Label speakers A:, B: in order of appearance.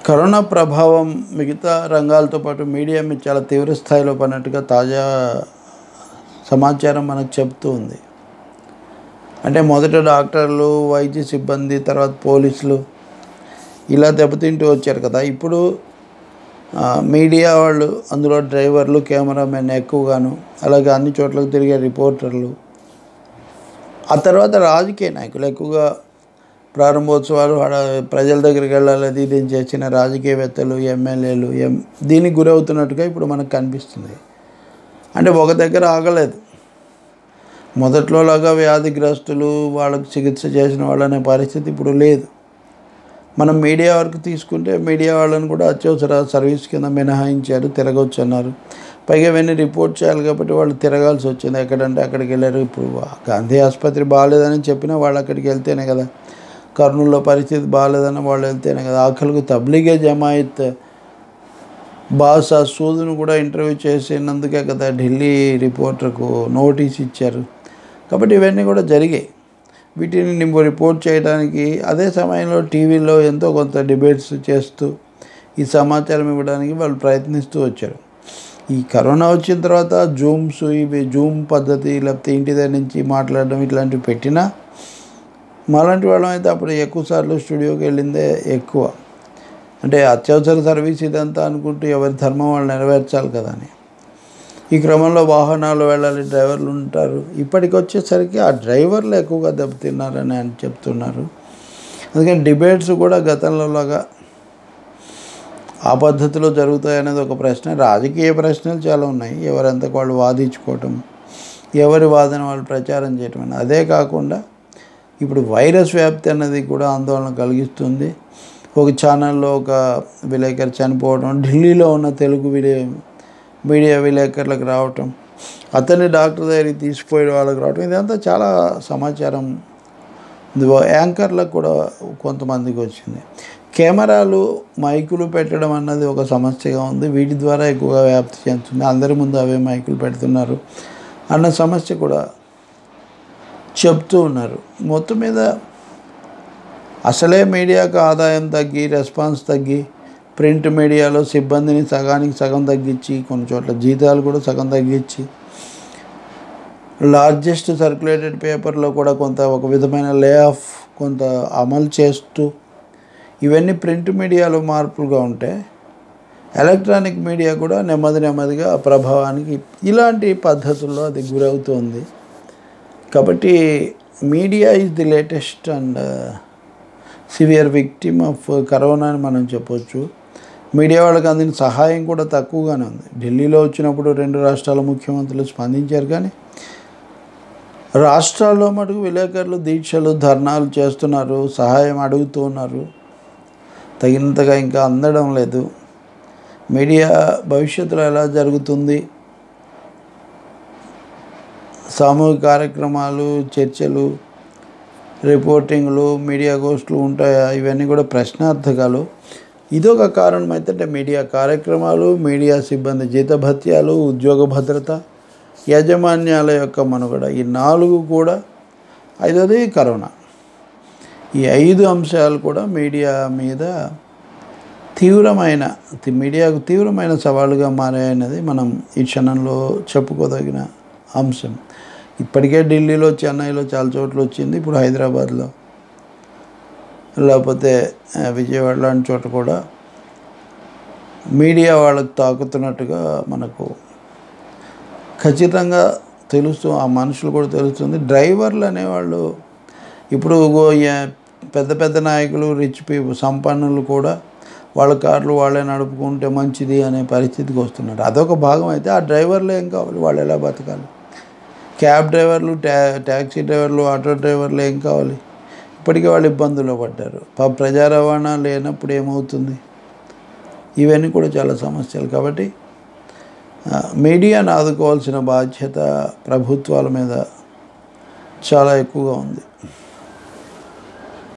A: corona ప్రభావం మిగతా రంగాలతో పాటు మీడియా మీద చాలా తీవ్ర స్థాయిలో పడినట్టుగా తాజా సమాచారం మనకు చెప్తూ ఉంది అంటే మొదట డాక్టర్లు వైద్య సిబ్బంది తర్వాత పోలీసులు ఇలా దెబ్బతింటూ వచ్చారు కదా ఇప్పుడు ఆ, మీడియా వాళ్ళు అందులో డ్రైవర్లు కెమెరామెన్ ఎక్కువగాను అలాగే అన్ని చోట్లకు తిరిగే రిపోర్టర్లు ఆ తర్వాత రాజకీయ నాయకులు ఎక్కువగా ప్రారంభోత్సవాలు ఆడ ప్రజల దగ్గరికి వెళ్ళాలి అది ఇది చేసిన రాజకీయవేత్తలు ఎమ్మెల్యేలు ఎం దీనికి గురవుతున్నట్టుగా ఇప్పుడు మనకు కనిపిస్తుంది అంటే ఒక దగ్గర ఆగలేదు మొదట్లో లాగా వ్యాధిగ్రస్తులు వాళ్ళకు చికిత్స చేసిన వాళ్ళనే పరిస్థితి ఇప్పుడు లేదు మనం మీడియా వరకు తీసుకుంటే మీడియా వాళ్ళని కూడా అత్యవసర సర్వీస్ కింద మినహాయించారు తిరగొచ్చు అన్నారు పైగా ఇవన్నీ రిపోర్ట్ చేయాలి కాబట్టి వాళ్ళు తిరగాల్సి వచ్చింది ఎక్కడంటే అక్కడికి వెళ్ళారు ఇప్పుడు గాంధీ ఆసుపత్రి బాగాలేదని చెప్పినా వాళ్ళు అక్కడికి వెళ్తేనే కదా కర్నూలులో పరిస్థితి బాగాలేదని వాళ్ళు వెళ్తేనే కదా ఆఖరికి తబ్లిగే జమాయిత్ బాసా సూదును కూడా ఇంటర్వ్యూ చేసినందుకే కదా ఢిల్లీ రిపోర్టర్కు నోటీస్ ఇచ్చారు కాబట్టి ఇవన్నీ కూడా జరిగాయి వీటిని నింపు రిపోర్ట్ చేయడానికి అదే సమయంలో టీవీలో ఎంతో కొంత డిబేట్స్ చేస్తూ ఈ సమాచారం ఇవ్వడానికి వాళ్ళు ప్రయత్నిస్తూ వచ్చారు ఈ కరోనా వచ్చిన తర్వాత జూమ్స్ ఇవి జూమ్ పద్ధతి లేకపోతే ఇంటి దగ్గర నుంచి మాట్లాడడం ఇట్లాంటివి పెట్టినా మాలాంటి వాళ్ళం అయితే అప్పుడు ఎక్కువ సార్లు స్టూడియోకి వెళ్ళిందే ఎక్కువ అంటే అత్యవసర సర్వీస్ ఇదంతా అనుకుంటూ ఎవరి ధర్మం వాళ్ళు నెరవేర్చాలి కదా అని ఈ క్రమంలో వాహనాలు వెళ్ళాలి డ్రైవర్లు ఉంటారు ఇప్పటికి వచ్చేసరికి ఆ డ్రైవర్లు ఎక్కువగా దెబ్బతిన్నారని అని చెప్తున్నారు అందుకని డిబేట్స్ కూడా గతంలో లాగా ఆ పద్ధతిలో జరుగుతాయి అనేది ఒక ప్రశ్న రాజకీయ ప్రశ్నలు చాలా ఉన్నాయి ఎవరంతకు వాళ్ళు వాదించుకోవటం ఎవరి వాదన వాళ్ళు ప్రచారం చేయటం అని అదే కాకుండా ఇప్పుడు వైరస్ వ్యాప్తి అన్నది కూడా ఆందోళన కలిగిస్తుంది ఒక ఛానల్లో ఒక విలేకరు చనిపోవడం ఢిల్లీలో ఉన్న తెలుగు మీడియా మీడియా విలేకరులకు రావటం అతన్ని డాక్టర్ దగ్గరికి తీసుకుపోయే వాళ్ళకి రావటం ఇదంతా చాలా సమాచారం ఇది యాంకర్లకు కూడా కొంతమందికి వచ్చింది కెమెరాలు మైకులు పెట్టడం అన్నది ఒక సమస్యగా ఉంది వీటి ద్వారా ఎక్కువగా వ్యాప్తి చెందుతుంది అందరి ముందు అవే మైకులు పెడుతున్నారు అన్న సమస్య కూడా చెప్తూ ఉన్నారు మొత్తం మీద అసలే మీడియాకు ఆదాయం తగ్గి రెస్పాన్స్ తగ్గి ప్రింట్ మీడియాలో సిబ్బందిని సగానికి సగం తగ్గించి కొన్ని చోట్ల జీతాలు కూడా సగం తగ్గించి లార్జెస్ట్ సర్క్యులేటెడ్ పేపర్లో కూడా కొంత ఒక విధమైన లే ఆఫ్ కొంత అమలు చేస్తూ ఇవన్నీ ప్రింట్ మీడియాలో మార్పులుగా ఉంటే ఎలక్ట్రానిక్ మీడియా కూడా నెమ్మది నెమ్మదిగా ఆ ప్రభావానికి ఇలాంటి పద్ధతుల్లో అది గురవుతోంది కాబట్టి media is the latest and severe victim of corona అని మనం చెప్పొచ్చు మీడియా వాళ్ళకి అందిన సహాయం కూడా తక్కువగానే ఉంది ఢిల్లీలో వచ్చినప్పుడు రెండు రాష్ట్రాల ముఖ్యమంత్రులు స్పందించారు కానీ రాష్ట్రాల్లో మటుకు విలేకరులు దీక్షలు ధర్నాలు చేస్తున్నారు సహాయం అడుగుతూ ఉన్నారు తగినంతగా ఇంకా అందడం లేదు మీడియా భవిష్యత్తులో ఎలా జరుగుతుంది సామూహిక కార్యక్రమాలు చర్చలు రిపోర్టింగ్లు మీడియా గోష్ఠులు ఉంటాయా ఇవన్నీ కూడా ప్రశ్నార్థకాలు ఇదొక కారణం అయితే అంటే మీడియా కార్యక్రమాలు మీడియా సిబ్బంది జీతభత్యాలు ఉద్యోగ భద్రత యాజమాన్యాల యొక్క మనుగడ ఈ నాలుగు కూడా ఐదోది కరోనా ఈ ఐదు అంశాలు కూడా మీడియా మీద తీవ్రమైన తి- మీడియాకు తీవ్రమైన సవాలుగా మారాయన్నది మనం ఈ క్షణంలో చెప్పుకోదగిన అంశం ఇప్పటికే ఢిల్లీలో చెన్నైలో చాలా చోట్ల వచ్చింది ఇప్పుడు హైదరాబాద్లో లేకపోతే ఆ, విజయవాడ లాంటి చోట కూడా మీడియా వాళ్ళకు తాకుతున్నట్టుగా మనకు ఖచ్చితంగా తెలుస్తూ ఆ మనుషులు కూడా తెలుస్తుంది డ్రైవర్లు అనేవాళ్ళు ఇప్పుడు గో- ఏ- పెద్ద పెద్ద నాయకులు రిచ్ పీపుల్ సంపన్నులు కూడా వాళ్ళ కార్లు వాళ్ళే నడుపుకుంటే మంచిది అనే పరిస్థితికి వస్తున్నారు అదొక భాగం అయితే ఆ డ్రైవర్లు ఏం కావాలి వాళ్ళు ఎలా బతకాలి క్యాబ్ డ్రైవర్లు ట్యా ట్యాక్సీ డ్రైవర్లు ఆటో డ్రైవర్లు ఏం కావాలి ఇప్పటికే వాళ్ళు ఇబ్బందుల్లో పడ్డారు ప- ప్రజా రవాణా లేనప్పుడు ఏమవుతుంది ఇవన్నీ కూడా చాలా సమస్యలు కాబట్టి ఆ, మీడియాను ఆదుకోవాల్సిన బాధ్యత ప్రభుత్వాల మీద చాలా ఎక్కువగా ఉంది